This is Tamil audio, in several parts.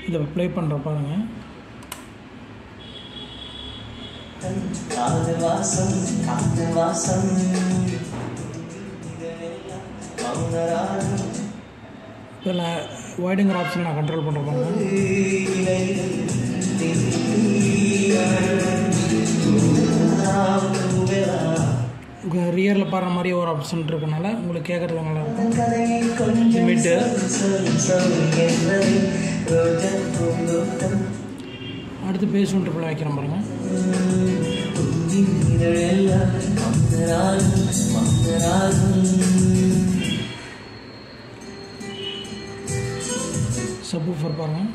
இதை ப்ளே பண்ணுற பாருங்கள் காதல் வாசம் காதல் வாசம் மௌனராகம் இப்போ நான் வைடுங்கிற ஆப்ஷன் நான் கண்ட்ரோல் பண்ணுற பாருங்க உங்கள் ரியரில் பாடுற மாதிரி ஒரு ஆப்ஷன் இருக்கனால உங்களுக்கு கேட்குறது நல்லா இருக்கும் கதையை கொஞ்சம் லிமிட்டு சொல் சொல் என்பதை ரோஜா பூந்தோட்டம் அடுத்து பேசும் ட்ரிப்பிள் வைக்கிறேன் பாருங்கள் உஞ்சின் இதழெல்லாம் மௌனராகம் மௌனராகம் சப்வூஃபர் பாருங்கள்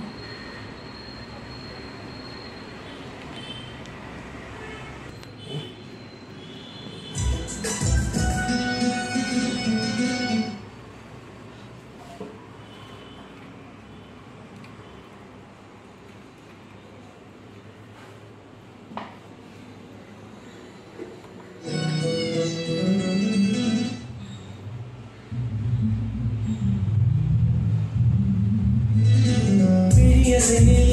விழிய செல்லில்